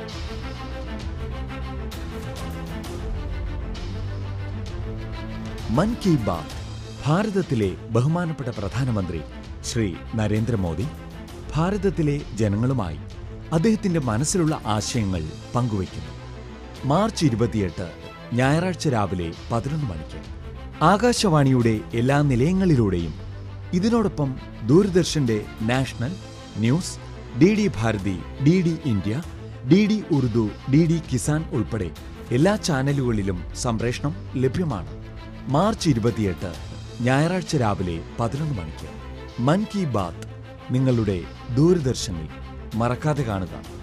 മൻ കി ബാത്ത് ഭാരതത്തിലെ ബഹുമാനപ്പെട്ട പ്രധാനമന്ത്രി ശ്രീ നരേന്ദ്രമോദി ഭാരതത്തിലെ ജനങ്ങളുമായി അദ്ദേഹത്തിന്റെ മനസ്സിലുള്ള ആശയങ്ങൾ പങ്കുവയ്ക്കുന്നു മാർച്ച് ഇരുപത്തിയെട്ട് ഞായറാഴ്ച രാവിലെ പതിനൊന്ന് മണിക്ക് ആകാശവാണിയുടെ എല്ലാ നിലയങ്ങളിലൂടെയും ഇതിനോടൊപ്പം ദൂരദർശന്റെ national news D D Bharati D D India D D Urdu D D Kisan ഉൾപ്പെടെ എല്ലാ ചാനലുകളിലും സംപ്രേഷണം ലഭ്യമാണ് മാർച്ച് ഇരുപത്തിയെട്ട് ഞായറാഴ്ച രാവിലെ പതിനൊന്ന് മണിക്ക് മൻ കി ബാത്ത് നിങ്ങളുടെ ദൂരദർശനിൽ മറക്കാതെ കാണുക